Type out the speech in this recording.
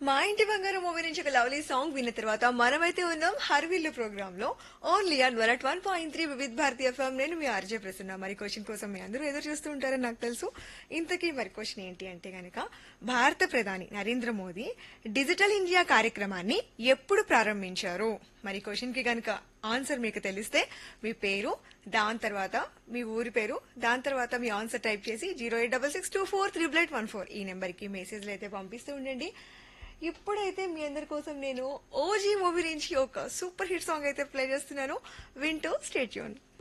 మా ఇంటి బంగారం మూవీ నుంచి ఒక లవ్లీ సాంగ్ విన్న తర్వాత మనమైతే ఉన్నాం హర్విల్లు ప్రోగ్రామ్ లో only on one at one point three Vividh Bharati FM నేను మీ ఆర్జే ప్రసన్న మరి క్వశ్చన్ కోసం మీ అందరూ ఎదురు చూస్తూ ఉంటారని నాకు తెలుసు ఇంతకీ మరి క్వశ్చన్ ఏంటి అంటే గనక భారత ప్రధాని నరేంద్ర మోదీ డిజిటల్ ఇండియా కార్యక్రమాన్ని ఎప్పుడు ప్రారంభించారు మరి క్వశ్చన్ కి గనక ఆన్సర్ మీకు తెలిస్తే మీ పేరు దాని తర్వాత మీ ఊరి పేరు దాని తర్వాత మీ ఆన్సర్ టైప్ చేసి zero eight double six two four triple eight one four ఈ నెంబర్ కి మెసేజ్లు అయితే పంపిస్తూ ఉండండి ఇప్పుడైతే మీ అందరి కోసం నేను ఓజీ మూవీ నుంచి ఒక సూపర్ హిట్ సాంగ్ అయితే ప్లే చేస్తున్నాను వింటూ స్టేట్ యూన్